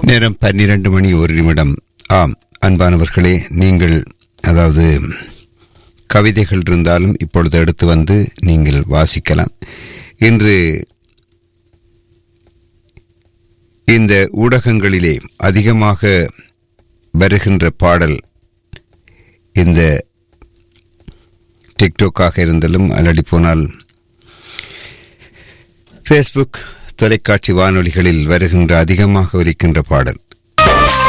நேரம் பன்னிரண்டு மணி ஒரு நிமிடம் ஆம் அன்பானவர்களே நீங்கள் அதாவது கவிதைகள் இருந்தாலும் இப்பொழுது எடுத்து வந்து நீங்கள் வாசிக்கலாம் இன்று இந்த ஊடகங்களிலே அதிகமாக வருகின்ற பாடல் இந்த டிக்டாக்காக இருந்தாலும் அல்லடி போனால் ஃபேஸ்புக் தொலைக்காட்சி வானொலிகளில் வருகின்ற அதிகமாக ஒலிக்கின்ற பாடல்